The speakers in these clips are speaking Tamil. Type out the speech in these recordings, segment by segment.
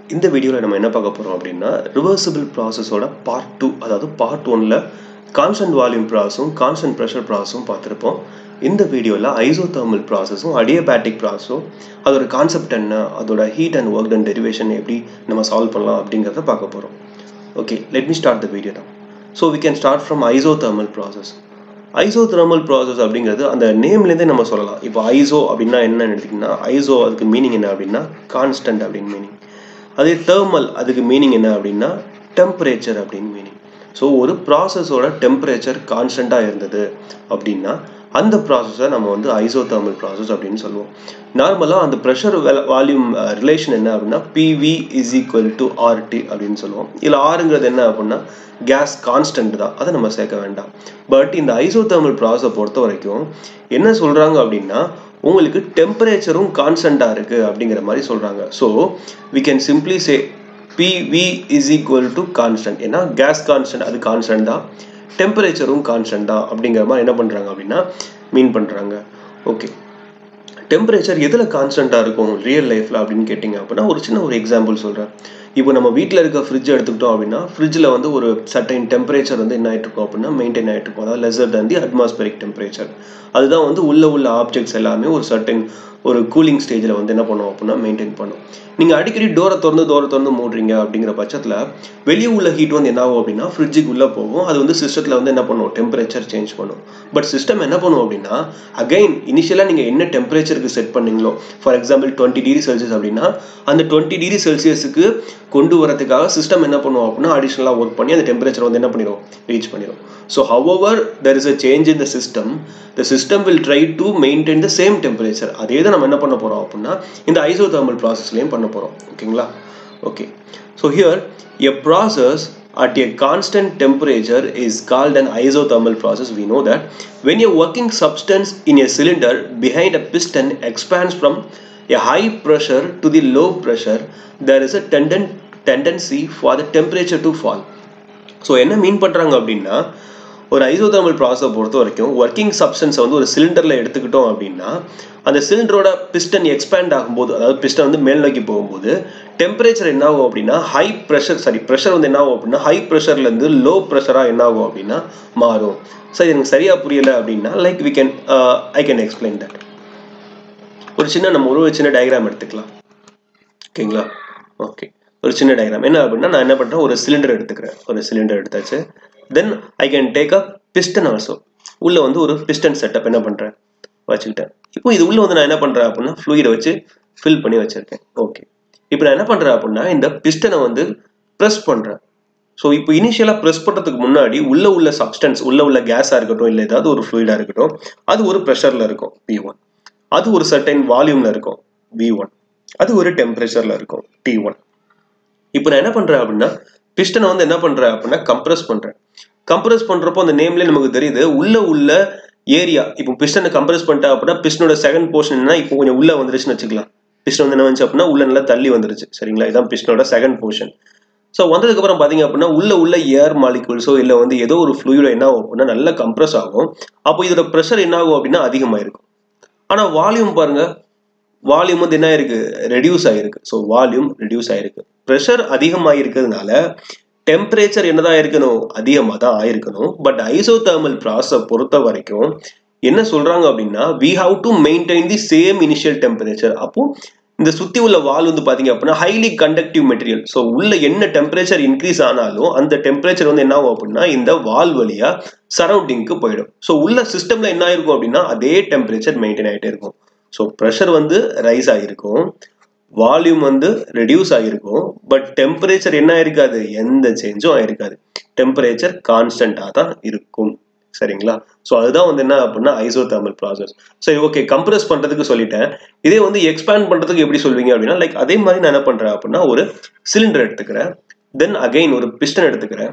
இந்த வீடியோவில் நம்ம என்ன பார்க்க போகிறோம் அப்படின்னா ரிவர்சிபிள் ப்ராசஸோட பார்ட் டூ அதாவது பார்ட் ஒனில் கான்ஸ்டன்ட் வால்யூம் ப்ராசஸும் கான்ஸ்டன்ட் ப்ரெஷர் ப்ராசஸும் பார்த்துருப்போம் இந்த வீடியோவில் ஐசோதர்மல் ப்ராசஸும் அடியபேட்டிக் ப்ராசஸும் அதோட கான்செப்ட் என்ன அதோட heat and work and derivation எப்படி நம்ம சால்வ் பண்ணலாம் அப்படிங்கிறத பார்க்க போகிறோம் okay let me start the video தான் so we can start from isothermal process isothermal process அப்படிங்கிறது அந்த நேம்லேருந்தே நம்ம சொல்லலாம் இப்போ ஐசோ அப்படின்னா என்ன எடுத்திங்கன்னா ஐசோ அதுக்கு மீனிங் என்ன அப்படின்னா கான்ஸ்டன்ட் அப்படின்னு மீனிங் அதே தேர்மல் அதுக்கு மீனிங் என்ன அப்படின்னா டெம்பரேச்சர் அப்படின்னு மீனிங் ஸோ ஒரு ப்ராசஸோட டெம்பரேச்சர் கான்ஸ்டண்ட்டாக இருந்தது அப்படின்னா அந்த ப்ராசஸை நம்ம வந்து ஐசோதர்மல் ப்ராசஸ் அப்படின்னு சொல்லுவோம் நார்மலாக அந்த ப்ரெஷர் வால்யூம் ரிலேஷன் என்ன அப்படின்னா PV is equal to RT அப்படின்னு சொல்லுவோம் இதில் ஆறுங்கிறது என்ன அப்படின்னா கேஸ் கான்ஸ்டன்ட் தான் அதை நம்ம சேர்க்க வேண்டாம் பட் இந்த ஐசோதர்மல் ப்ராசஸை பொறுத்த வரைக்கும் என்ன சொல்கிறாங்க அப்படின்னா உங்களுக்கு டெம்பரேச்சரும் கான்ஸ்டண்ட்டாக இருக்குது அப்படிங்கிற மாதிரி சொல்கிறாங்க so we can simply say PV is equal to constant ஏன்னா கேஸ் கான்ஸ்டன்ட் அது கான்ஸ்டன்ட் தான் டெம்பரேச்சரும் கான்ஸ்டன்ட் தான் அப்படிங்கிற மாதிரி என்ன பண்ணுறாங்க அப்படின்னா மீன் பண்ணுறாங்க ஓகே டெம்பரேச்சர் எதில் கான்ஸ்டண்ட்டாக இருக்கும் ரியல் லைஃப்பில் அப்படின்னு கேட்டிங்க அப்படின்னா ஒரு சின்ன ஒரு எக்ஸாம்பிள் சொல்கிறேன் இப்போ நம்ம வீட்டில் இருக்க ஃப்ரிட்ஜ் எடுத்துக்கிட்டோம் அப்படின்னா ஃப்ரிட்ஜில் வந்து ஒரு சர்டைன் டெம்பரேச்சர் வந்து என்ன ஆகிட்டு இருக்கும் அப்படின்னா மெயின்டைன் ஆகிட்டு இருக்கும் அதாவது lesser than the atmospheric temperature அதுதான் வந்து உள்ள உள்ள ஆப்ஜெக்ட்ஸ் எல்லாமே ஒரு சர்டைன் ஒரு கூலிங் ஸ்டேஜில் வந்து என்ன பண்ணுவோம் அப்படின்னா மெயின்டைன் பண்ணும் நீங்கள் அடிக்கடி டோரை திறந்து டோரை திறந்து மூடுறீங்க அப்படிங்கிற பட்சத்தில் வெளியே உள்ள ஹீட் வந்து என்ன ஆகும் அப்படின்னா ஃப்ரிட்ஜுக்கு உள்ளே போகும் அது வந்து சிஸ்டத்தில் வந்து என்ன பண்ணும் டெம்பரேச்சர் சேஞ்ச் பண்ணும் பட் சிஸ்டம் என்ன பண்ணும் அப்படின்னா அகைன் இனிஷியலாக நீங்கள் என்ன டெம்பரேச்சருக்கு செட் பண்ணீங்களோ for example twenty degree Celsius அப்படின்னா அந்த டுவெண்ட்டி டிகிரி செல்சியஸுக்கு கொண்டு வரதுக்காக சிஸ்டம் என்ன பண்ணுவோம் அப்படின்னா அடிஷ்னலாக ஒர்க் பண்ணி அந்த டெம்பரேச்சர் வந்து என்ன பண்ணிடும் ரீச் பண்ணிடும் so however there is a change in the system the system will try to maintain the same temperature அதே தான் நம்ம என்ன பண்ண போகிறோம் அப்படின்னா இந்த ஐசோதர்மல் ப்ராசஸ்லையும் பண்ண போகிறோம் ஓகேங்களா okay so here a process at a constant temperature is called an isothermal process we know that when a working substance in a cylinder behind a piston expands from a high pressure to the low pressure there is a tenden tendency for the temperature to fall so என்ன மீன் பண்ணுறாங்க அப்படின்னா ஒரு ஐசோதர்மல் ப்ராசஸை பொறுத்த வரைக்கும் ஒர்க்கிங் சப்ஸ்டன்ஸை வந்து ஒரு சிலிண்டரில் எடுத்துக்கிட்டோம் அப்படின்னா அந்த சிலிண்டரோட பிஸ்டன் எக்ஸ்பேண்ட் ஆகும்போது அதாவது பிஸ்டன் வந்து மேல் நோக்கி போகும்போது டெம்பரேச்சர் என்ன ஆகும் அப்படின்னா ஹை ப்ரெஷர் சாரி ப்ரெஷர் வந்து என்ன ஆகும் அப்படின்னா ஹை ப்ரெஷர்லேருந்து லோ ப்ரெஷராக என்ன ஆகும் அப்படின்னா மாறும் சார் எனக்கு சரியாக புரியலை அப்படின்னா like we can I can explain that ஒரு சின்ன நம்ம ஒரு சின்ன டயக்ராம் எடுத்துக்கலாம் ஓகேங்களா ஓகே ஒரு சின்ன டயக்ராம் என்ன அப்படின்னா நான் என்ன பண்ணுறேன் ஒரு சிலிண்டர் எடுத்துக்கிறேன் ஒரு சிலிண்டர் எடுத்தாச்சு then I can take a piston also உள்ளே வந்து ஒரு பிஸ்டன் செட்டப் என்ன பண்ணுறேன் வச்சுக்கிட்டேன் இப்போ இது உள்ளே வந்து நான் என்ன பண்ணுறேன் அப்படின்னா ஃப்ளூயிடை வச்சு ஃபில் பண்ணி வச்சுருக்கேன் ஓகே இப்போ நான் என்ன பண்ணுறேன் அப்படின்னா இந்த பிஸ்டனை வந்து ப்ரெஸ் பண்ணுறேன் ஸோ இப்போ இனிஷியலாக ப்ரெஸ் பண்ணுறதுக்கு முன்னாடி உள்ள உள்ள சப்ஸ்டன்ஸ் உள்ள உள்ள கேஸாக இருக்கட்டும் இல்லை ஏதாவது ஒரு ஃப்ளூயிடாக இருக்கட்டும் அது ஒரு ப்ரெஷரில் இருக்கும் வி ஒன் அது ஒரு சர்டைன் வால்யூமில் இருக்கும் வி ஒன் அது ஒரு டெம்பரேச்சரில் இருக்கும் டி ஒன் இப்போ நான் என்ன பண்ணுறேன் அப்படின்னா பிஸ்டனை வந்து என்ன பண்ணுறேன் அப்படின்னா கம்ப்ரஸ் பண்ணுறேன் கம்ப்ரஸ் பண்ணுறப்போ அந்த நேம்லேயே நமக்கு தெரியுது உள்ள உள்ள ஏரியா இப்போ பிஸ்டனை கம்ப்ரஸ் பண்ணிட்டேன் அப்படின்னா பிஸ்டனோட செகண்ட் போர்ஷன் என்ன இப்போ கொஞ்சம் உள்ள வந்துருச்சுன்னு வச்சுக்கலாம் பிஸ்டன் வந்து என்ன வந்துச்சு அப்படின்னா உள்ள நல்லா தள்ளி வந்துருச்சு சரிங்களா இதான் பிஸ்டனோட செகண்ட் போர்ஷன் ஸோ வந்ததுக்கப்புறம் பார்த்தீங்க அப்படின்னா உள்ள உள்ள ஏர் மாலிகுல்ஸோ இல்லை வந்து ஏதோ ஒரு ஃப்ளூயிடோ என்ன ஆகும் அப்படின்னா நல்லா கம்ப்ரஸ் ஆகும் அப்போ இதோட ப்ரெஷர் என்ன ஆகும் அப்படின்னா அதிகமாக இருக்கும் ஆனால் வால்யூம் பாருங்க வால்யூம் வந்து என்ன ஆயிருக்கு ரெடியூஸ் ஆகிருக்கு ஸோ வால்யூம் ரெடியூஸ் ஆகிருக்கு ப்ரெஷர் அதிகமாக இருக்கிறதுனால டெம்பரேச்சர் என்னதான் இருக்கணும் அதிகமாக தான் ஆயிருக்கணும் பட் ஐசோதர்மல் ப்ராசஸை பொறுத்த வரைக்கும் என்ன சொல்றாங்க அப்படின்னா we have to maintain the same initial temperature அப்போ இந்த சுத்தி உள்ள வால் வந்து பாத்தீங்க அப்படின்னா ஹைலி கண்டக்டிவ் மெட்டீரியல் ஸோ உள்ள என்ன டெம்பரேச்சர் இன்க்ரீஸ் ஆனாலும் அந்த டெம்பரேச்சர் வந்து என்ன ஆகும் அப்படின்னா இந்த வால் வழியா சரௌண்டிங்க்கு போயிடும் ஸோ உள்ள சிஸ்டம்ல என்ன ஆயிருக்கும் அப்படின்னா அதே டெம்பரேச்சர் மெயின்டைன் ஆகிட்டே இருக்கும் ஸோ ப்ரெஷர் வந்து ரைஸ் ஆகிருக்கும் வால்யூம் வந்து ரெடியூஸ் ஆகிருக்கும் பட் டெம்பரேச்சர் என்ன ஆயிருக்காது எந்த சேஞ்சும் ஆயிருக்காது டெம்பரேச்சர் கான்ஸ்டன்டாக தான் இருக்கும் சரிங்களா ஸோ அதுதான் வந்து என்ன அப்படின்னா ஐசோதர்மல் ப்ராசஸ் சரி ஓகே கம்ப்ரஸ் பண்ணுறதுக்கு சொல்லிட்டேன் இதே வந்து எக்ஸ்பேண்ட் பண்ணுறதுக்கு எப்படி சொல்வீங்க அப்படின்னா லைக் அதே மாதிரி நான் என்ன பண்ணுறேன் அப்படின்னா ஒரு சிலிண்டர் எடுத்துக்கிறேன் தென் அகைன் ஒரு பிஸ்டன் எடுத்துக்கிறேன்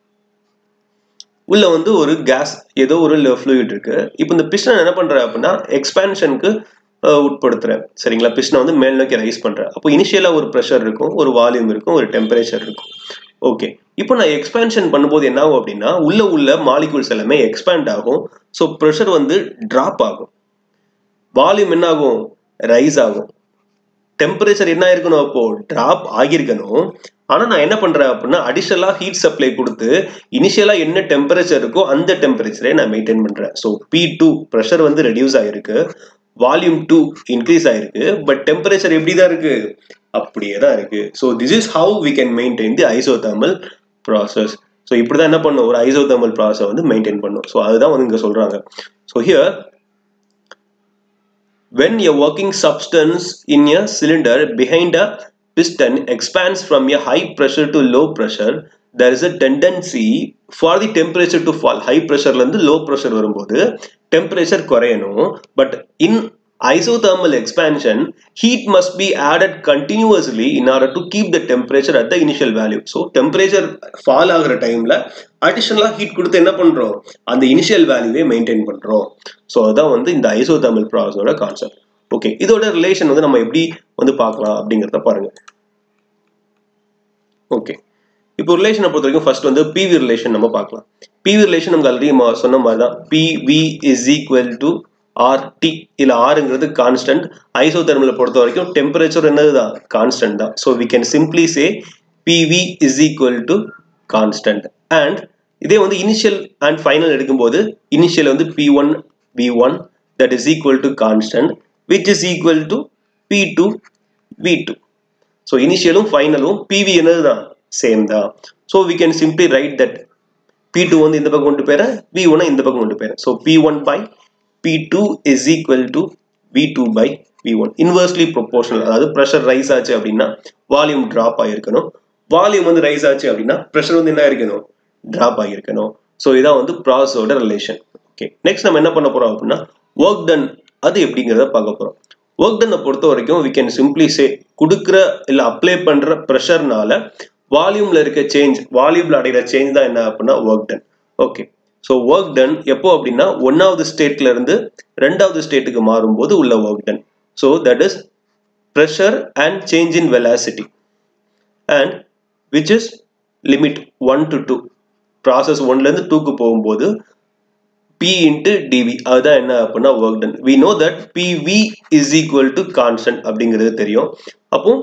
உள்ள வந்து ஒரு கேஸ் ஏதோ ஒரு ஃப்ளூயிட் இருக்கு இப்போ இந்த பிஸ்டன் என்ன பண்ணுறேன் அப்படின்னா எக்ஸ்பேன்ஷனுக்கு உட்படுத்துறேன் சரிங்களா பிஸ்டனை வந்து மேல் நோக்கி ரைஸ் பண்ணுறேன் அப்போ இனிஷியலாக ஒரு ப்ரெஷர் இருக்கும் ஒரு வால்யூம் இருக்கும் ஒரு டெம்பரேச்சர் இருக்கும் ஓகே இப்போ நான் எக்ஸ்பேன்ஷன் பண்ணும்போது என்ன ஆகும் அப்படின்னா உள்ள உள்ள மாலிகூல்ஸ் எல்லாமே எக்ஸ்பேண்ட் ஆகும் ஸோ ப்ரெஷர் வந்து ட்ராப் ஆகும் வால்யூம் என்ன ஆகும் ரைஸ் ஆகும் டெம்பரேச்சர் என்ன ஆயிருக்கணும் அப்போ டிராப் ஆகியிருக்கணும் ஆனா நான் என்ன பண்றேன் அப்படின்னா அடிஷனலா ஹீட் சப்ளை கொடுத்து இனிஷியலா என்ன டெம்பரேச்சர் இருக்கோ அந்த டெம்பரேச்சரை நான் மெயின்டைன் பண்றேன் ஸோ பி டூ ப்ரெஷர் வந்து ரெடியூஸ் ஆயிருக்கு வால்யூம் டூ இன்க்ரீஸ் ஆயிருக்கு பட் டெம்பரேச்சர் எப்படி தான் இருக்கு அப்படியே தான் இருக்கு so this is how we can maintain the isothermal process so இப்படி தான் என்ன பண்ணும் ஒரு ஐசோதர்மல் ப்ராசஸ் வந்து மெயின்டைன் பண்ணும் ஸோ அதுதான் வந்து இங்கே சொல்றாங்க so here when a working substance in a cylinder behind a piston expands from a high pressure to low pressure there is a tendency for the temperature to fall high pressure ல இருந்து low pressure வரும்போது temperature குறையணும் but in isothermal expansion heat must be added continuously in order to keep the temperature at the initial value so temperature fall ஆகுற டைம்ல அடிஷனலா ஹீட் கொடுத்து என்ன பண்றோம் அந்த இனிஷியல் வேல்யூவே மெயின்டைன் பண்றோம் ஸோ அதுதான் வந்து இந்த ஐசோதர்மல் ப்ராசஸோட கான்செப்ட் ஓகே இதோட ரிலேஷன் வந்து நம்ம எப்படி வந்து பார்க்கலாம் அப்படிங்கிறத பாருங்க ஓகே இப்போ ரிலேஷனை பொறுத்த வரைக்கும் ஃபர்ஸ்ட் வந்து பிவி ரிலேஷன் நம்ம பார்க்கலாம் பிவி ரிலேஷன் நமக்கு ஆல்ரெடி சொன்ன மாதிரி தான் PV is equal to RT இல்லை ஆறுங்கிறது கான்ஸ்டன்ட் ஐசோதர்மலை பொறுத்த வரைக்கும் டெம்பரேச்சர் என்னது தான் கான்ஸ்டன்ட் தான் so we can simply say PV is equal to constant and இதே வந்து இனிஷியல் அண்ட் ஃபைனல் எடுக்கும்போது இனிஷியல் வந்து P one V one that is equal to constant which is equal to P two V two so இனிஷியலும் ஃபைனலும் பிவி என்னது தான் சேம் தான் so we can simply write that P two வந்து இந்த பக்கம் கொண்டு போயிறேன் வி ஒன்னை இந்த பக்கம் கொண்டு போயிறேன் so P one by P two is equal to V two by V one inversely proportional அதாவது ப்ரெஷர் ரைஸ் ஆச்சு அப்படின்னா வால்யூம் ட்ராப் ஆகிருக்கணும் வால்யூம் வந்து ரைஸ் ஆச்சு அப்படின்னா ப்ரெஷர் வந்து என்ன இருக்கணும் ட்ராப் ஆகியிருக்கணும் ஸோ இதான் வந்து ப்ராசஸோட ரிலேஷன் ஓகே நெக்ஸ்ட் நம்ம என்ன பண்ண போறோம் அப்படின்னா ஒர்க் டன் அது எப்படிங்கிறத பார்க்க போறோம் ஒர்க் டன்னை பொறுத்த வரைக்கும் வி கேன் சிம்பிளி சே கொடுக்குற இல்லை அப்ளை பண்ற ப்ரெஷர்னால வால்யூம்ல இருக்க சேஞ்ச் வால்யூம்ல அடைகிற சேஞ்ச் தான் என்ன அப்படின்னா work done okay so work done எப்போ அப்படின்னா ஒன்னாவது ஸ்டேட்ல இருந்து ரெண்டாவது ஸ்டேட்டுக்கு மாறும்போது உள்ள work done so that is pressure and change in velocity and which is limit one to two process ஒன்லேருந்து டூக்கு போகும்போது பி இன்ட்டு டிவி அதுதான் என்ன அப்படின்னா work done we know that PV is equal to constant அப்படிங்கிறது தெரியும் அப்போ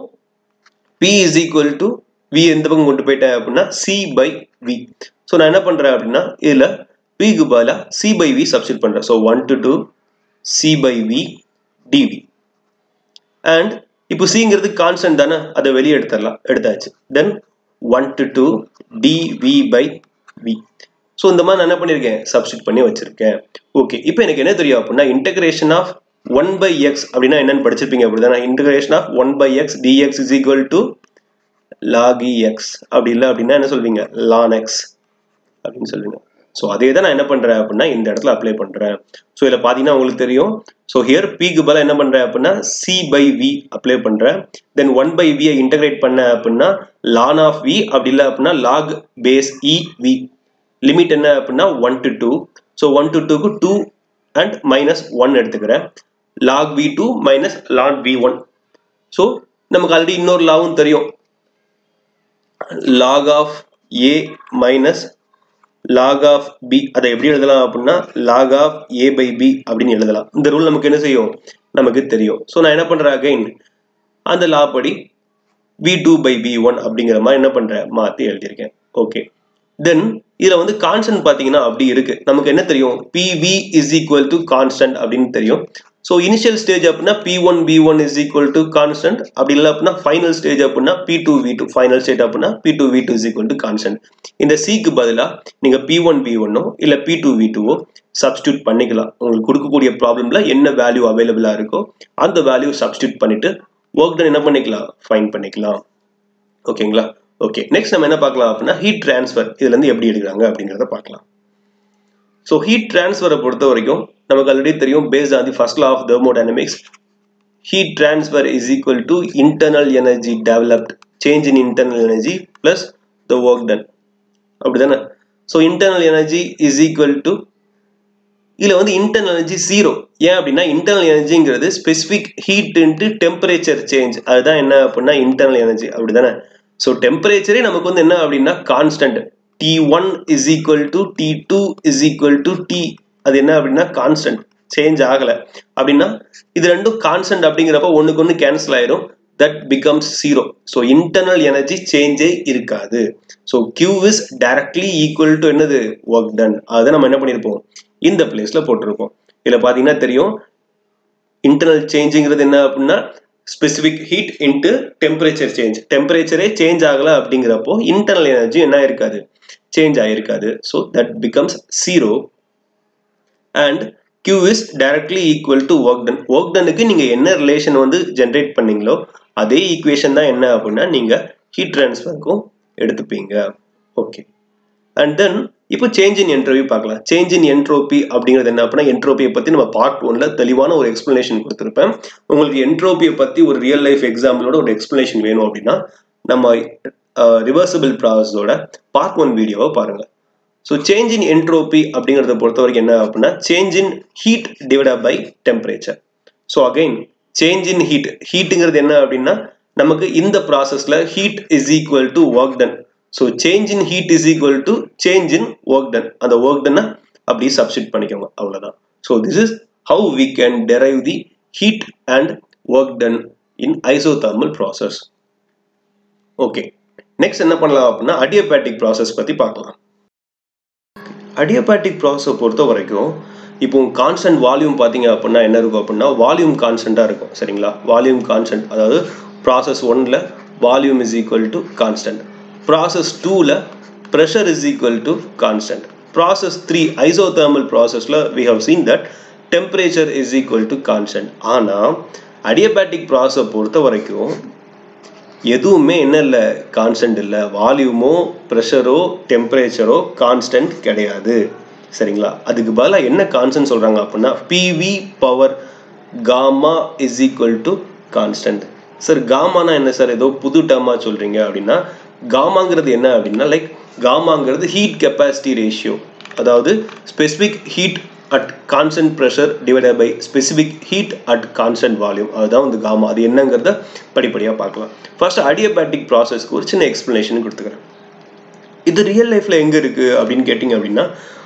P is equal to V எந்த பக்கம் கொண்டு போயிட்டேன் அப்படின்னா சி பை வி ஸோ நான் என்ன பண்ணுறேன் அப்படின்னா இதில் பிக்கு பதிலாக சி பை வி சப்ஸ்டிட் பண்ணுறேன் so one to two C by V dV and இப்போ சிங்கிறது கான்ஸ்டன்ட் தானே அதை வெளியே எடுத்துடலாம் எடுத்தாச்சு then one to two dV by V so இந்த மாதிரி நான் என்ன பண்ணியிருக்கேன் சப்ஸ்டிட் பண்ணி வச்சிருக்கேன் ஓகே இப்போ எனக்கு என்ன தெரியும் அப்படின்னா integration of one by x அப்படின்னா என்னன்னு படிச்சிருப்பீங்க அப்படிதான் integration of one by x dx is equal to log e x அப்படி இல்லை அப்படின்னா என்ன சொல்வீங்க லான் எக்ஸ் அப்படின்னு சொல்லுவீங்க ஸோ அதே தான் நான் என்ன பண்ணுறேன் அப்படின்னா இந்த இடத்துல அப்ளை பண்ணுறேன் ஸோ இதில் பார்த்தீங்கன்னா உங்களுக்கு தெரியும் ஸோ ஹியர் பிக்கு பதிலாக என்ன பண்ணுறேன் அப்படின்னா சி பை வி அப்ளை பண்ணுறேன் தென் ஒன் பை வியை இன்டகிரேட் பண்ணேன் அப்படின்னா லான் ஆஃப் வி அப்படி இல்லை அப்படின்னா log base e V limit என்ன அப்படின்னா one to two so one to டூக்கு டூ அண்ட் மைனஸ் ஒன் எடுத்துக்கிறேன் log V two minus ln V one so நமக்கு ஆல்ரெடி இன்னொரு லாவும் தெரியும் log of A minus log of B அதை எப்படி எழுதலாம் அப்படின்னா log of A by B அப்படின்னு எழுதலாம் இந்த ரூல் நமக்கு என்ன செய்யும் நமக்கு தெரியும் ஸோ நான் என்ன பண்ணுறேன் அகைன் அந்த லா படி V two by P one அப்படிங்கிற மாதிரி என்ன பண்ணுறேன் மாற்றி எழுதியிருக்கேன் ஓகே தென் இதில் வந்து கான்ஸ்டன்ட் பார்த்தீங்கன்னா அப்படி இருக்கு நமக்கு என்ன தெரியும் PV is equal to constant அப்படின்னு தெரியும் ஸோ இனிஷியல் ஸ்டேஜ் அப்படின்னா P one P one is equal to constant அப்படி இல்லை அப்படின்னா ஃபைனல் ஸ்டேஜ் அப்படின்னா P two V two final state அப்படின்னா P two V two is equal to constant இந்த சிக்கு பதிலாக நீங்கள் பி ஒன் பி ஒன்னோ இல்லை பி டூ வி டூவோ சப்ஸ்டியூட் பண்ணிக்கலாம் உங்களுக்கு கொடுக்கக்கூடிய ப்ராப்ளம்ல என்ன வேல்யூ அவைலபிளாக இருக்கோ அந்த வேல்யூ சப்ஸ்டியூட் பண்ணிட்டு ஒர்க் டன் என்ன பண்ணிக்கலாம் ஃபைன் பண்ணிக்கலாம் ஓகேங்களா ஓகே நெக்ஸ்ட் நம்ம என்ன பார்க்கலாம் அப்படின்னா ஹீட் டிரான்ஸ்ஃபர் இதுல இருந்து எப்படி எடுக்கிறாங்க அப்படிங்கிறத பார்க்கலாம் ஸோ ஹீட் டிரான்ஸ்ஃபரை பொறுத்த வரைக்கும் நமக்கு ஆல்ரெடி தெரியும் based on the first law of thermodynamics heat transfer is equal to internal energy developed change in internal energy plus the work done அப்படிதானே so internal energy is equal to இதில் வந்து இன்டர்னல் எனர்ஜி ஜீரோ ஏன் அப்படின்னா இன்டர்னல் எனர்ஜிங்கிறது specific heat into temperature change அதுதான் என்ன அப்படின்னா இன்டர்னல் எனர்ஜி அப்படி தானே ஸோ டெம்பரேச்சரே நமக்கு வந்து என்ன அப்படின்னா constant T one is equal to T two is equal to T அது என்ன அப்படின்னா கான்ஸ்டன்ட் சேஞ்ச் ஆகலை அப்படின்னா இது ரெண்டும் கான்ஸ்டன்ட் அப்படிங்கிறப்ப ஒன்றுக்கு ஒன்று கேன்சல் ஆயிரும் that becomes zero so internal energy சேஞ்சே இருக்காது so Q is directly equal to என்னது ஒர்க் டன் அதை நம்ம என்ன பண்ணியிருப்போம் இந்த பிளேஸ்ல போட்டிருப்போம் இதில் பார்த்தீங்கன்னா தெரியும் இன்டர்னல் சேஞ்சுங்கிறது என்ன அப்படின்னா specific heat into temperature change டெம்பரேச்சரே சேஞ்ச் ஆகலை அப்படிங்கிறப்போ இன்டர்னல் எனர்ஜி என்ன இருக்காது சேஞ்ச் ஆகிருக்காது so that becomes zero and Q is directly equal to work done work டனுக்கு நீங்கள் என்ன ரிலேஷன் வந்து ஜென்ரேட் பண்ணீங்களோ அதே ஈக்குவேஷன் தான் என்ன அப்படின்னா நீங்கள் ஹீட் ட்ரான்ஸ்ஃபருக்கும் எடுத்துப்பீங்க ஓகே அண்ட் தென் இப்போ சேஞ்ச் இன் என்ட்ரோபி பார்க்கலாம் சேஞ்ச் இன் என்ட்ரோபி அப்படிங்கிறது என்ன அப்படின்னா என்ட்ரோபியை பற்றி நம்ம பார்ட் ஒன்ல தெளிவான ஒரு எக்ஸ்பிளனேஷன் கொடுத்துருப்பேன் உங்களுக்கு என்ட்ரோபியை பற்றி ஒரு ரியல் லைஃப் எக்ஸாம்பிளோட ஒரு எக்ஸ்பிளனேஷன் வேணும் அப்படின்னா நம்ம ரிவர்சபிள் ப்ராசஸோட பார்ட் ஒன் வீடியோவை பாருங்க ஸோ சேஞ்ச் இன் என்ட்ரோபி அப்படிங்கிறத பொறுத்த வரைக்கும் என்ன அப்படின்னா change in heat divide by temperature so again change in heat ஹீட்டுங்கிறது என்ன அப்படின்னா நமக்கு இந்த ப்ராசஸில் heat is equal to work done so change in heat is equal to change in work done அந்த ஒர்க் டன்னை அப்படியே சப்ஸ்டிட் பண்ணிக்கோங்க அவ்வளோதான் so this is how we can derive the heat and work done in isothermal process okay next என்ன பண்ணலாம் அப்படின்னா அடியோபேட்டிக் ப்ராசஸ் பற்றி பார்க்கலாம் அடியோபேட்டிக் ப்ராசஸை பொறுத்த வரைக்கும் இப்போ கான்ஸ்டன்ட் வால்யூம் பார்த்தீங்க அப்படின்னா என்ன இருக்கும் அப்படின்னா வால்யூம் கான்ஸ்டண்ட்டாக இருக்கும் சரிங்களா வால்யூம் கான்ஸ்டன்ட் அதாவது ப்ராசஸ் ஒன்ல volume is equal to constant process டூவில் pressure is equal to constant process three isothermal ப்ராசஸில் we have seen that temperature is equal to constant ஆனால் அடியபேட்டிக் ப்ராசஸை பொறுத்த வரைக்கும் எதுவுமே என்ன இல்லை கான்ஸ்டன்ட் இல்லை வால்யூமோ ப்ரெஷரோ டெம்பரேச்சரோ கான்ஸ்டன்ட் கிடையாது சரிங்களா அதுக்கு பதிலாக என்ன கான்ஸ்டன்ட் சொல்கிறாங்க அப்படின்னா PV power gamma is equal to constant sir காமானா என்ன சார் ஏதோ புது டேர்மாக சொல்கிறீங்க அப்படின்னா காமாங்கிறது என்ன அப்படின்னா லைக் காமாங்கிறது ஹீட் கெப்பாசிட்டி ரேஷியோ அதாவது specific heat at constant pressure divided by specific heat at constant volume அதுதான் வந்து காமா அது என்னங்கிறத படிப்படியாக பார்க்கலாம் ஃபர்ஸ்ட் அடியோபேட்டிக் ப்ராசஸ்க்கு ஒரு சின்ன எக்ஸ்ப்ளனேஷன் கொடுத்துக்கிறேன் இது ரியல் லைஃப்பில் எங்கே இருக்குது அப்படின்னு கேட்டிங்க அப்படின்னா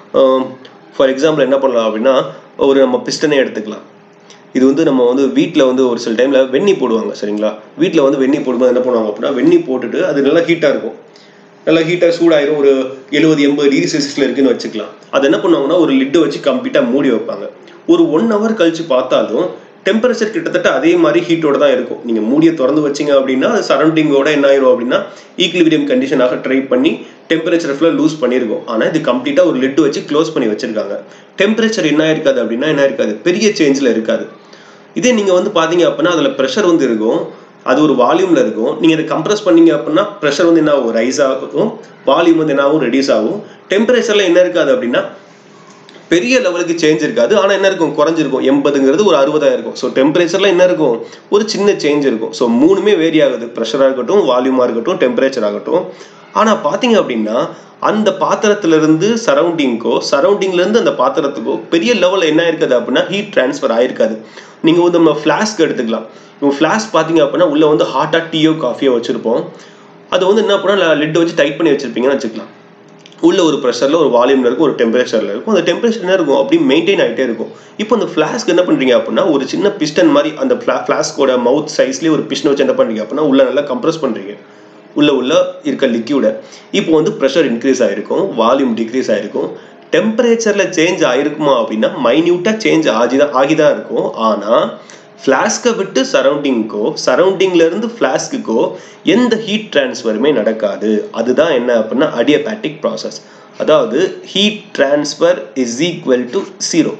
ஃபார் எக்ஸாம்பிள் என்ன பண்ணலாம் அப்படின்னா ஒரு நம்ம பிஸ்டனே எடுத்துக்கலாம் இது வந்து நம்ம வந்து வீட்டில் வந்து ஒரு சில டைமில் வெந்நி போடுவாங்க சரிங்களா வீட்டில் வந்து வெந்நி போடும்போது என்ன பண்ணுவாங்க அப்படின்னா வெந்நி போட்டுட்டு அது நல்லா ஹீட்டாக இருக்கும் நல்லா ஹீட்டாக சூடாயிரும் ஒரு எழுபது எண்பது டிகிரி செல்சியஸில் இருக்குன்னு வச்சுக்கலாம் அது என்ன பண்ணுவாங்கன்னா ஒரு லிட்டை வச்சு கம்ப்ளீட்டாக மூடி வைப்பாங்க ஒரு ஒன் ஹவர் கழிச்சு பார்த்தாலும் டெம்பரேச்சர் கிட்டத்தட்ட அதே மாதிரி ஹீட்டோட தான் இருக்கும் நீங்கள் மூடியை திறந்து வச்சிங்க அப்படின்னா அது சரௌண்டிங்கோட என்ன ஆயிரும் அப்படின்னா ஈக்லிபிரியம் கண்டிஷனாக ட்ரை பண்ணி டெம்பரேச்சர் ஃபுல்லாக லூஸ் பண்ணியிருக்கோம் ஆனால் இது கம்ப்ளீட்டாக ஒரு லிட்டு வச்சு க்ளோஸ் பண்ணி வச்சிருக்காங்க டெம்பரேச்சர் என்ன இருக்காது அப்படின்னா என்ன இருக்காது பெரிய சேஞ்சில் இருக்காது இதே நீங்கள் வந்து பார்த்தீங்க அப்படின்னா அதில் ப்ரெஷர் வந்து இருக்கும் அது ஒரு வால்யூமில் இருக்கும் நீங்கள் இதை கம்ப்ரஸ் பண்ணீங்க அப்படின்னா ப்ரெஷர் வந்து என்ன ஆகும் ரைஸ் ஆகும் வால்யூம் வந்து என்ன ஆகும் ரெடியூஸ் ஆகும் டெம்பரேச்சரில் என்ன இருக்காது அப்படின்னா பெரிய லெவலுக்கு சேஞ்ச் இருக்காது ஆனால் என்ன இருக்கும் குறைஞ்சிருக்கும் எண்பதுங்கிறது ஒரு அறுபதாயிரம் இருக்கும் ஸோ டெம்பரேச்சரில் என்ன இருக்கும் ஒரு சின்ன சேஞ்ச் இருக்கும் ஸோ மூணுமே வேரி ஆகுது ப்ரெஷராக இருக்கட்டும் வால்யூமாக இருக்கட்டும் டெம்பரேச்சர் ஆகட்டும் ஆனால் பார்த்தீங்க அப்படின்னா அந்த பாத்திரத்திலிருந்து சரௌண்டிங்க்கோ சரௌண்டிங்லேருந்து அந்த பாத்திரத்துக்கோ பெரிய லெவலில் என்ன இருக்காது அப்படின்னா ஹீட் ட்ரான்ஸ்ஃபர் ஆயிருக்காது நீங்கள் வந்து நம்ம ஃப்ளாஸ்க் எடுத்துக்கலாம் இப்போ ஃப்ளாஸ்க் பார்த்தீங்க அப்படின்னா உள்ளே வந்து ஹாட்டாக டீயோ காஃபியோ வச்சுருப்போம் அது வந்து என்ன பண்ணால் லிட் வச்சு டைட் பண்ணி வச்சுருப்பீங்கன்னு வச்சுக்கலாம் உள்ள ஒரு ப்ரெஷரில் ஒரு வால்யூமில் இருக்கும் ஒரு டெம்பரேச்சரில் இருக்கும் அந்த டெம்பரேச்சர் என்ன இருக்கும் அப்படி மெயின்டைன் ஆகிட்டே இருக்கும் இப்போ அந்த ஃப்ளாஸ்க் என்ன பண்ணுறீங்க அப்படின்னா ஒரு சின்ன பிஸ்டன் மாதிரி அந்த ஃப்ளா ஃப்ளாஸ்கோட மவுத் சைஸ்லேயே ஒரு பிஸ்டன் வச்சு என்ன பண்ணுறீங்க அப்படின்னா உள்ள நல்லா கம்ப்ரஸ் பண்ணுறீங்க உள்ள உள்ள இருக்க லிக்யூடை இப்போ வந்து ப்ரெஷர் இன்க்ரீஸ் ஆகிருக்கும் வால்யூம் டிக்ரீஸ் ஆகிருக்கும் டெம்பரேச்சரில் சேஞ்ச் ஆகிருக்குமா அப்படின்னா மைன்யூட்டாக சேஞ்ச் ஆகி தான் ஆகி தான் இருக்கும் ஆனால் ஃப்ளாஸ்கை விட்டு சரௌண்டிங்க்கோ சரௌண்டிங்லேருந்து ஃப்ளாஸ்க்குக்கோ எந்த ஹீட் ட்ரான்ஸ்ஃபருமே நடக்காது அதுதான் என்ன அப்படின்னா அடியபேட்டிக் ப்ராசஸ் அதாவது heat transfer is equal to zero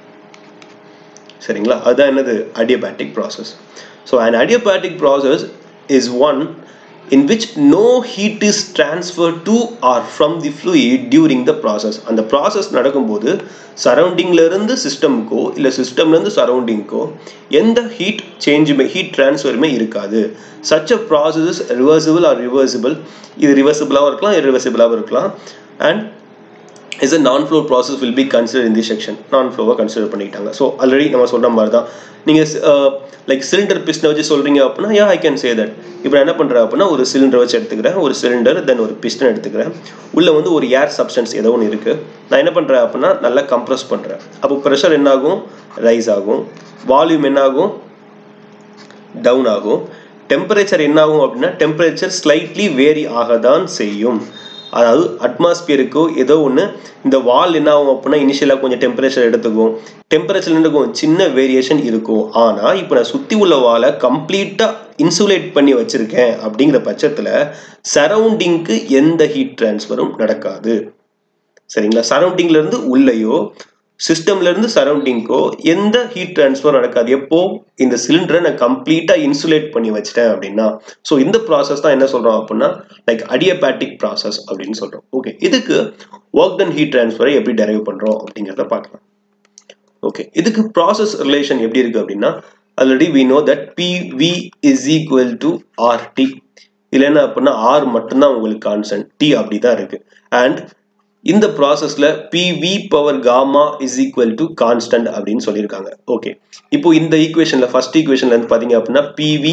சரிங்களா அதுதான் என்னது adiabatic process so and adiabatic process is one in which no heat is transferred to or from the fluid during the process அந்த ப்ராசஸ் நடக்கும்போது சரௌண்டிங்ல இருந்து சிஸ்டம்க்கோ இல்லை சிஸ்டம்ல இருந்து சரௌண்டிங்க்கோ எந்த ஹீட் சேஞ்சுமே ஹீட் ட்ரான்ஸ்ஃபருமே இருக்காது such a process reversible or reversible இது ரிவர்சிபிளாகவும் இருக்கலாம் இரிவர்சிபிளாகவும் இருக்கலாம் and is a non flow process will be consider in the section non ஃப்ளோவாக கன்சிடர் பண்ணிக்கிட்டாங்க ஸோ ஆல்ரெடி நம்ம சொல்கிற மாதிரி தான் நீங்கள் லைக் சிலிண்டர் பிஸ்னை வச்சு சொல்கிறீங்க அப்படின்னா யா ஐ கேன் சே தட் இப்போ என்ன பண்ணுறேன் அப்படின்னா ஒரு சிலிண்டர் வச்சு எடுத்துக்கிறேன் ஒரு சிலிண்டர் தென் ஒரு பிஸ்டன் எடுத்துக்கிறேன் உள்ளே வந்து ஒரு ஏர் சப்ஸ்டன்ஸ் ஏதோ ஒன்று இருக்குது நான் என்ன பண்ணுறேன் அப்படின்னா நல்லா கம்ப்ரஸ் பண்ணுறேன் அப்போ ப்ரெஷர் என்ன ஆகும் ரைஸ் ஆகும் வால்யூம் என்ன ஆகும் டவுன் ஆகும் டெம்பரேச்சர் என்ன ஆகும் அப்படின்னா டெம்பரேச்சர் ஸ்லைட்லி வேரி ஆக தான் செய்யும் அதாவது அட்மாஸ்பியருக்கோ ஏதோ ஒன்று இந்த வால் என்ன ஆகும் அப்படின்னா இனிஷியலாக கொஞ்சம் டெம்பரேச்சர் எடுத்துக்கும் டெம்பரேச்சர் இருக்கும் சின்ன வேரியேஷன் இருக்கும் ஆனால் இப்போ நான் சுற்றி உள்ள வாலை கம்ப்ளீட்டாக இன்சுலேட் பண்ணி வச்சுருக்கேன் அப்படிங்கிற பட்சத்தில் சரௌண்டிங்க்கு எந்த ஹீட் ட்ரான்ஸ்ஃபரும் நடக்காது சரிங்களா சரௌண்டிங்லேருந்து உள்ளேயோ சிஸ்டம்லேருந்து சரௌண்டிங்க்கோ எந்த ஹீட் ட்ரான்ஸ்ஃபர் நடக்காது எப்போ இந்த சிலிண்டரை நான் கம்ப்ளீட்டாக இன்சுலேட் பண்ணி வச்சிட்டேன் அப்படின்னா ஸோ இந்த ப்ராசஸ் தான் என்ன சொல்கிறோம் அப்படின்னா லைக் அடியபேட்டிக் ப்ராசஸ் அப்படின்னு சொல்கிறோம் ஓகே இதுக்கு ஒர்க் டன் ஹீட் ட்ரான்ஸ்ஃபரை எப்படி டெரைவ் பண்ணுறோம் அப்படிங்கிறத பார்க்கலாம் ஓகே இதுக்கு ப்ராசஸ் ரிலேஷன் எப்படி இருக்குது அப்படின்னா already we know that PV is equal to RT இல்லை என்ன அப்படின்னா ஆர் மட்டும்தான் உங்களுக்கு கான்சன்ட் டி அப்படி தான் இருக்குது அண்ட் இந்த ப்ராசஸில் PV power gamma is equal to constant அப்படின்னு சொல்லியிருக்காங்க ஓகே இப்போ இந்த ஈக்குவேஷனில் ஃபர்ஸ்ட் ஈக்குவேஷன்ல இருந்து பார்த்தீங்க அப்படின்னா பிவி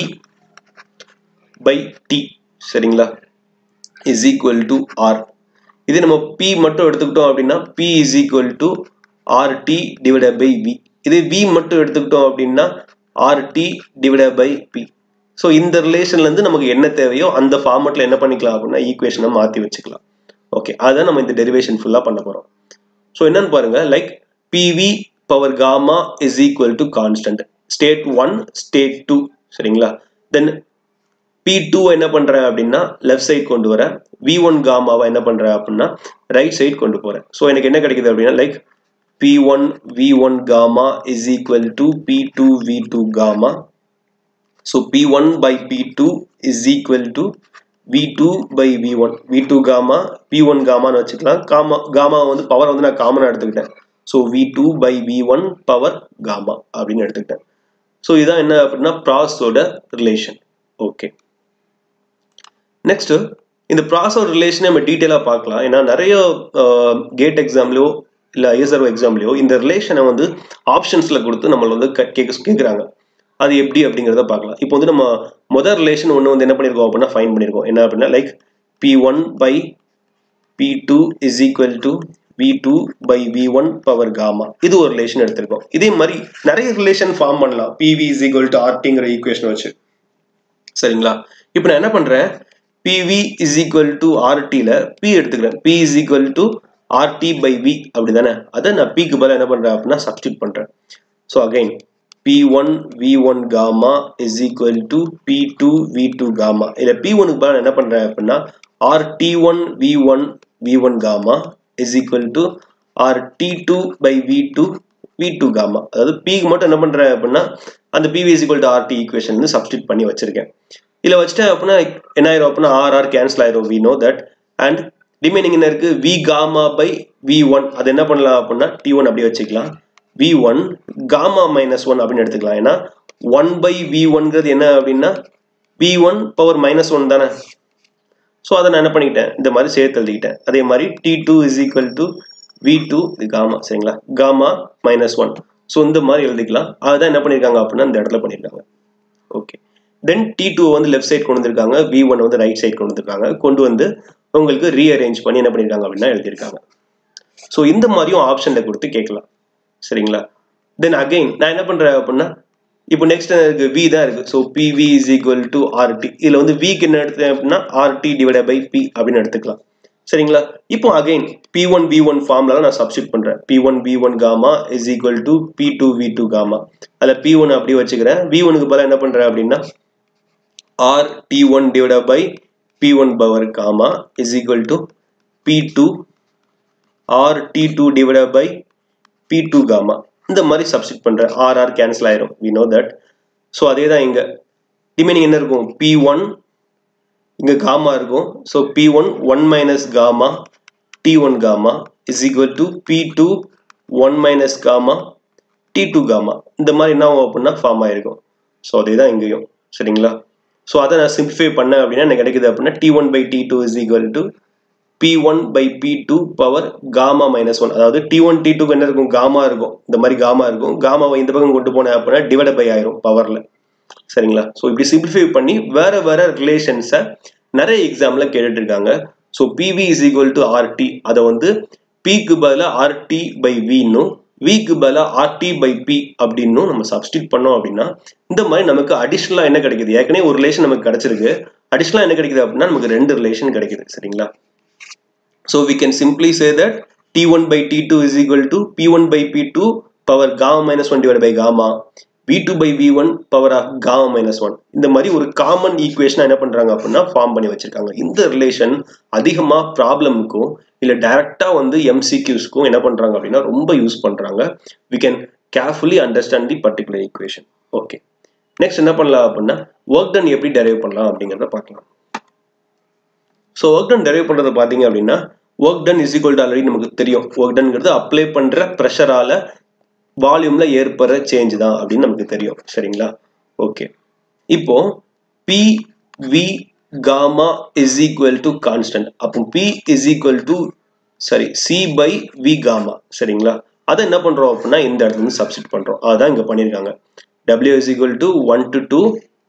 பை டி சரிங்களா இஸ் ஈக்குவல் டு ஆர் இது நம்ம பி மட்டும் எடுத்துக்கிட்டோம் அப்படின்னா P is equal to RT divided by V இதே வி மட்டும் எடுத்துக்கிட்டோம் அப்படின்னா RT divided by P so இந்த ரிலேஷன்லேருந்து நமக்கு என்ன தேவையோ அந்த ஃபார்மெட்டில் என்ன பண்ணிக்கலாம் அப்படின்னா ஈக்குவேஷனை மாற்றி வச்சுக்கலாம் ஓகே அதுதான் நம்ம இந்த டெரிவேஷன் ஃபுல்லாக பண்ண போகிறோம் ஸோ என்னன்னு பாருங்க like PV power gamma is equal to constant state one state two சரிங்களா தென் பி டூ என்ன பண்ணுறேன் அப்படின்னா லெஃப்ட் சைட் கொண்டு வரேன் வி ஒன் காமாவை என்ன பண்ணுறேன் அப்படின்னா ரைட் சைட் கொண்டு போகிறேன் ஸோ எனக்கு என்ன கிடைக்குது அப்படின்னா like P one V one gamma is equal to P two V two gamma so P one by P two is equal to V two by V one V two gamma P one காமான்னு வச்சுக்கலாம் காமா காமா வந்து பவர் வந்து நான் காமனாக எடுத்துக்கிட்டேன் so V two by V one power gamma அப்படின்னு எடுத்துக்கிட்டேன் ஸோ இதான் என்ன அப்படின்னா ப்ராஸோட ரிலேஷன் ஓகே நெக்ஸ்ட் இந்த ப்ராஸோட ரிலேஷனை நம்ம டீட்டெயிலாக பார்க்கலாம் ஏன்னா நிறைய கேட் எக்ஸாம்லையோ இல்லை ஐஎஸ்ஆர்ஓ எக்ஸாம்லையோ இந்த ரிலேஷனை வந்து ஆப்ஷன்ஸில் கொடுத்து நம்மளை வந்து கேட்க கேட்குறாங்க அது எப்படி அப்படிங்கிறத பார்க்கலாம் இப்போ வந்து நம்ம முதல் ரிலேஷன் ஒன்று வந்து என்ன பண்ணியிருக்கோம் அப்படின்னா ஃபைன் பண்ணியிருக்கோம் என்ன அப்படின்னா like P one by P two is equal to V two by V one power gamma இது ஒரு ரிலேஷன் எடுத்திருக்கோம் இதே மாதிரி நிறைய ரிலேஷன் ஃபார்ம் பண்ணலாம் பிவி இஸ் ஈக்குவல் டு ஆர்டிங்கிற ஈக்குவேஷன் வச்சு சரிங்களா இப்போ நான் என்ன பண்ணுறேன் பிவி இஸ் ஈக்குவல் டு ஆர்டியில் பி எடுத்துக்கிறேன் P is equal to RT by V அப்படி தானே அதை நான் பிக்கு பதிலாக என்ன பண்ணுறேன் அப்படின்னா சப்ஸ்டியூட் பண்ணுறேன் so again P1 V1 gamma is equal to P2 V2 gamma இல்ல P1 க்கு பதிலா என்ன பண்றேன் அப்படின்னா RT1 V1 V1 gamma is equal to RT2 by V2 V2 gamma அதாவது P க்கு மட்டும் என்ன பண்றேன் அப்படின்னா அந்த PV is equal to RT equation வந்து சப்ஸ்டிட் பண்ணி வச்சிருக்கேன் இல்ல வச்சிட்டேன் அப்படின்னா என்ன ஆயிரும் அப்படின்னா RR கேன்சல் ஆயிரும் we know that and remaining என்ன இருக்கு V gamma by V1 அது என்ன பண்ணலாம் அப்படின்னா T1 அப்படியே வச்சுக்கலாம் V one gamma minus one அப்படின்னு எடுத்துக்கலாம் ஏன்னா ஒன் பை வி ஒன்கிறது என்ன அப்படின்னா V one power minus one தானே ஸோ அதை நான் என்ன பண்ணிக்கிட்டேன் இந்த மாதிரி சேர்த்து எழுதிக்கிட்டேன் அதே மாதிரி T two is equal to V two இது காமா சரிங்களா காமா மைனஸ் ஒன் ஸோ இந்த மாதிரி எழுதிக்கலாம் அதுதான் என்ன பண்ணியிருக்காங்க அப்படின்னா இந்த இடத்துல பண்ணியிருக்காங்க ஓகே தென் டி டூ வந்து லெஃப்ட் சைட் கொண்டு வந்திருக்காங்க வி ஒன் வந்து ரைட் சைட் கொண்டு வந்திருக்காங்க கொண்டு வந்து உங்களுக்கு ரீஅரேஞ்ச் பண்ணி என்ன பண்ணியிருக்காங்க அப்படின்னா எழுதியிருக்காங்க ஸோ இந்த மாதிரியும் ஆப்ஷனில் கொடுத்து கேட்கலாம் சரிங்களா தென் அகைன் நான் என்ன பண்ணுறேன் அப்படின்னா இப்போ நெக்ஸ்ட் இருக்கு வி தான் இருக்கு so PV is equal to RT இதில் வந்து விக்கு என்ன எடுத்தேன் அப்படின்னா ஆர்டி டிவைட் பை பி அப்படின்னு எடுத்துக்கலாம் சரிங்களா இப்போ again P one V one ஃபார்ம்ல நான் சப்ஸ்டியூட் பண்ணுறேன் P one V one gamma is equal to P two V two gamma அதில் பி ஒன் அப்படி வச்சுக்கிறேன் வி ஒனுக்கு பதிலாக என்ன பண்ணுறேன் அப்படின்னா R T one divide by P one power gamma is equal to P two R T two divide by P two gamma இந்த மாதிரி சப்ஸ்டிட் பண்ணுறேன் ஆர்ஆர் கேன்சல் ஆயிரும் வி நோ தட் ஸோ அதே தான் இங்கே ரிமைனிங் என்ன இருக்கும் பி ஒன் இங்கே காமா இருக்கும் so P one one minus gamma T one gamma is equal to P two one minus gamma T two gamma இந்த மாதிரி என்ன ஆகும் அப்படின்னா ஃபார்ம் ஆயிருக்கும் ஸோ அதே தான் இங்கேயும் சரிங்களா ஸோ அதை நான் சிம்பிஃபை பண்ணேன் அப்படின்னா எனக்கு கிடைக்குது அப்படின்னா T one by T two is equal to P one by P two power gamma minus one அதாவது டி ஒன் டி டூக்கு என்ன இருக்கும் காமா இருக்கும் இந்த மாதிரி காமா இருக்கும் காமாவை இந்த பக்கம் கொண்டு போனேன் அப்படின்னா டிவைட் பை ஆயிரும் பவர்ல சரிங்களா ஸோ இப்படி சிம்பிளிஃபை பண்ணி வேற வேற ரிலேஷன்ஸை நிறைய எக்ஸாம்ல கேட்டுட்டு இருக்காங்க so PV is equal to RT அதை வந்து பிக்கு பதிலாக ஆர்டி பை வின்னும் விக்கு பதிலாக ஆர்டி பை பி அப்படின்னும் நம்ம சப்ஸ்டியூட் பண்ணோம் அப்படின்னா இந்த மாதிரி நமக்கு அடிஷ்னலாக என்ன கிடைக்குது ஏற்கனவே ஒரு ரிலேஷன் நமக்கு கிடைச்சிருக்கு அடிஷ்னலாக என்ன கிடைக்குது அப்படின்னா நமக்கு ரெண்டு ரிலேஷன் கிடைக்குது சரிங்களா so we can simply say that T one by T two is equal to P one by P two power gamma minus one divide by gamma V two by V one power of gamma minus one இந்த மாதிரி ஒரு காமன் ஈக்குவேஷன் என்ன பண்றாங்க அப்படின்னா ஃபார்ம் பண்ணி வச்சிருக்காங்க இந்த ரிலேஷன் அதிகமாக ப்ராப்ளமுக்கும் இல்லை டைரக்டா வந்து எம்சிக்யூஸ்க்கும் என்ன பண்றாங்க அப்படின்னா ரொம்ப யூஸ் பண்றாங்க we can carefully understand the particular equation okay next என்ன பண்ணலாம் அப்படின்னா ஒர்க் டன் எப்படி டெரைவ் பண்ணலாம் அப்படிங்கிறத பார்க்கலாம் ஸோ ஒர்க் டன் டெரைவ் பண்ணுறதை பார்த்தீங்க அப்படின்னா work done is equal to already நமக்கு தெரியும் ஒர்க் டன்ங்கிறது அப்ளை பண்ணுற ப்ரெஷரால வால்யூம்ல ஏற்படுற சேஞ்ச் தான் அப்படின்னு நமக்கு தெரியும் சரிங்களா ஓகே இப்போ P V gamma is equal to constant அப்போ பி இஸ் ஈக்குவல் டு சரி சி பை வி காமா சரிங்களா அதை என்ன பண்றோம் அப்படின்னா இந்த இடத்துல இருந்து சப்ஸ்டிட் பண்றோம் அதான் இங்க பண்ணியிருக்காங்க W is equal to one to two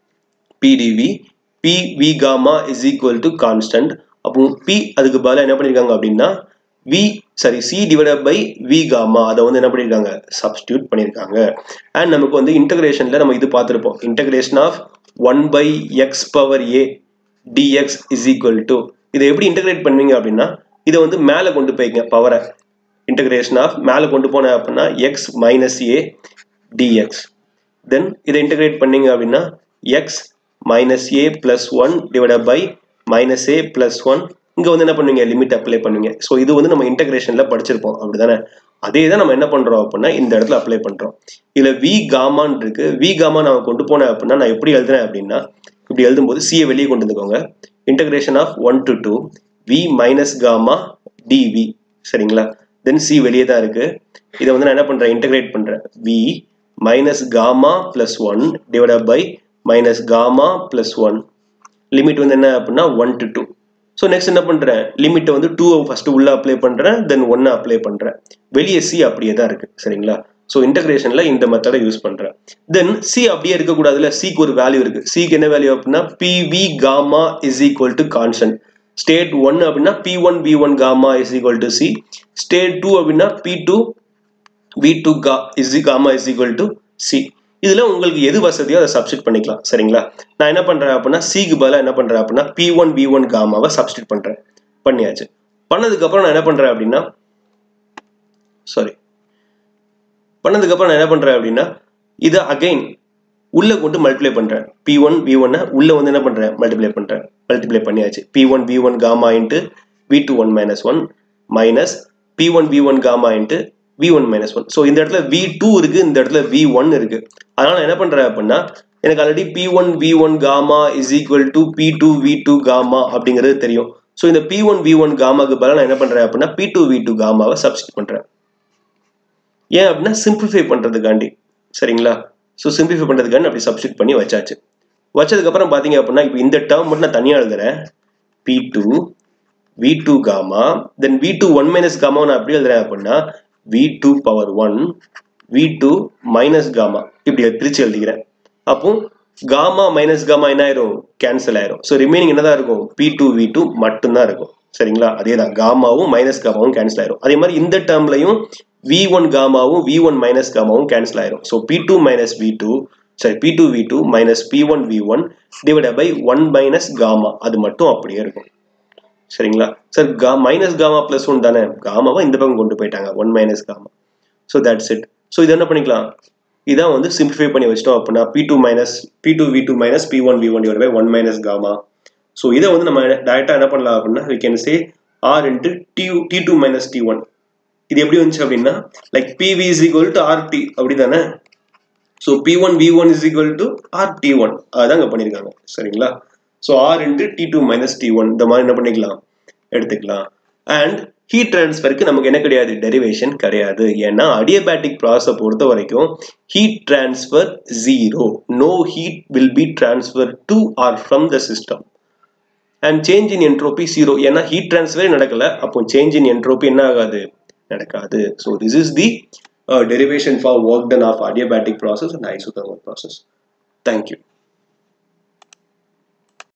PDV P V gamma is equal to constant அப்போ பி அதுக்கு பதிலாக என்ன பண்ணியிருக்காங்க அப்படின்னா V sorry C divide by V gamma அதை வந்து என்ன பண்ணியிருக்காங்க சப்ஸ்டியூட் பண்ணியிருக்காங்க அண்ட் நமக்கு வந்து இன்டகிரேஷனில் நம்ம இது பார்த்துருப்போம் integration of one by X power A DX is equal to இதை எப்படி இன்டகிரேட் பண்ணுவீங்க அப்படின்னா இதை வந்து மேலே கொண்டு போய்ங்க பவரை இன்டகிரேஷன் ஆஃப் மேலே கொண்டு போனேன் அப்படின்னா X minus A DX then இதை இன்டகிரேட் பண்ணீங்க அப்படின்னா X minus A plus one divide by minus A plus one இங்கே வந்து என்ன பண்ணுவீங்க லிமிட் அப்ளை பண்ணுவீங்க ஸோ இது வந்து நம்ம இன்டகிரேஷனில் படிச்சிருப்போம் அப்படி தானே அதே தான் நம்ம என்ன பண்ணுறோம் அப்படின்னா இந்த இடத்துல அப்ளை பண்ணுறோம் இதில் வி காமான் இருக்கு வி காமா நான் கொண்டு போனேன் அப்படின்னா நான் எப்படி எழுதுறேன் அப்படின்னா இப்படி எழுதும்போது சியை வெளியே கொண்டு வந்துக்கோங்க integration of one to two V minus gamma DV சரிங்களா தென் சி வெளியே தான் இருக்கு இதை வந்து நான் என்ன பண்ணுறேன் இன்டகிரேட் பண்ணுறேன் V minus gamma plus one divide by minus gamma plus one limit வந்து என்ன அப்படின்னா one to two so next என்ன பண்ணுறேன் லிமிட்டை வந்து டூவை ஃபஸ்ட்டு உள்ளே அப்ளை பண்ணுறேன் தென் ஒன்னை அப்ளை பண்ணுறேன் வெளியே சி அப்படியே தான் இருக்குது சரிங்களா ஸோ இன்டகிரேஷனில் இந்த மெத்தடை யூஸ் பண்ணுறேன் தென் சி அப்படியே இருக்கக்கூடாதுல சிக்கு ஒரு வேல்யூ இருக்குது சிக்கு என்ன வேல்யூ அப்படின்னா PV gamma is equal to constant state one அப்படின்னா P one V one gamma is equal to C state two அப்படின்னா பி டூ வி டூ கா is gamma is equal to C இதில் உங்களுக்கு எது வசதியோ அதை சப்ஸ்டிட் பண்ணிக்கலாம் சரிங்களா நான் என்ன பண்ணுறேன் அப்படின்னா சிக்கு பதிலாக என்ன பண்ணுறேன் அப்படின்னா பி ஒன் வி ஒன் காமாவை சப்ஸ்டிட் பண்ணுறேன் பண்ணியாச்சு பண்ணதுக்கப்புறம் நான் என்ன பண்ணுறேன் அப்படின்னா சாரி பண்ணதுக்கப்புறம் நான் என்ன பண்ணுறேன் அப்படின்னா இதை அகைன் உள்ளே கொண்டு மல்டிப்ளை பண்ணுறேன் பி ஒன் வி ஒன்னை உள்ளே வந்து என்ன பண்ணுறேன் மல்டிப்ளை பண்ணுறேன் மல்டிப்ளை பண்ணியாச்சு P one V one gamma into V two one minus one minus P one V one gamma into V one minus one so இந்த இடத்துல வி டூ இருக்கு இந்த இடத்துல வி ஒன் இருக்கு அதனால நான் என்ன பண்றேன் அப்படின்னா எனக்கு already P one V one gamma is equal to P two V two gamma அப்படிங்கிறது தெரியும் ஸோ இந்த பி ஒன் வி ஒன் காமாக்கு பதிலாக நான் என்ன பண்றேன் அப்படின்னா பி டூ வி டூ காமாவை சப்ஸ்டிட் பண்றேன் ஏன் அப்படின்னா சிம்பிளிஃபை பண்றதுக்காண்டி சரிங்களா ஸோ சிம்பிளிஃபை பண்றதுக்காண்டி அப்படி சப்ஸ்டிட் பண்ணி வச்சாச்சு வச்சதுக்கப்புறம் பார்த்தீங்க அப்படின்னா இப்போ இந்த டேர்ம் மட்டும் நான் தனியாக எழுதுறேன் P two V two gamma then V two one minus gamma நான் எப்படி எழுதுறேன் அப்படின்னா V two power one V two minus gamma இப்படி பிரித்து எழுதிக்கிறேன் அப்போ காமா மைனஸ் காமா என்ன ஆயிரும் கேன்சல் ஆயிரும் ஸோ ரிமைனிங் என்னதான் இருக்கும் பி டூ வி டூ மட்டும்தான் இருக்கும் சரிங்களா அதே தான் காமாவும் மைனஸ் காமாவும் கேன்சல் ஆயிரும் அதே மாதிரி இந்த டேர்ம்லையும் வி ஒன் காமாவும் வி ஒன் மைனஸ் காமாவும் கேன்சல் ஆயிரும் so P two minus V two சரி P two V two minus P one V one divide by one minus gamma அது மட்டும் அப்படியே இருக்கும் சரிங்களா சார் கா மைனஸ் காமா பிளஸ் ஒன் தானே காமாவை இந்த பக்கம் கொண்டு போயிட்டாங்க one minus gamma so that's it so இது என்ன பண்ணிக்கலாம் இதான் வந்து சிம்பிளிஃபை பண்ணி வச்சிட்டோம் அப்படின்னா P two minus P two V two minus P one V one divide by one minus gamma so இதை வந்து நம்ம டேரெக்டாக என்ன பண்ணலாம் அப்படின்னா we can say R into T T two minus T one இது எப்படி வந்துச்சு அப்படின்னா like PV is equal to RT அப்படி தானே so P one V one is equal to R T one அதுதான் இங்கே பண்ணியிருக்காங்க சரிங்களா so R into T two minus T one இந்த மாதிரி என்ன பண்ணிக்கலாம் எடுத்துக்கலாம் அண்ட் ஹீட் டிரான்ஸ்ஃபருக்கு நமக்கு என்ன கிடையாது டெரிவேஷன் கிடையாது ஏன்னா அடியபேட்டிக் ப்ராசஸை பொறுத்த வரைக்கும் heat transfer zero no heat will be transfer to or from the system and change in entropy zero ஏன்னா ஹீட் டிரான்ஸ்ஃபரே நடக்கல அப்போ சேஞ்ச் இன் என்ட்ரோபி என்ன ஆகாது நடக்காது so this is the derivation for work done of adiabatic process and isothermal process thank you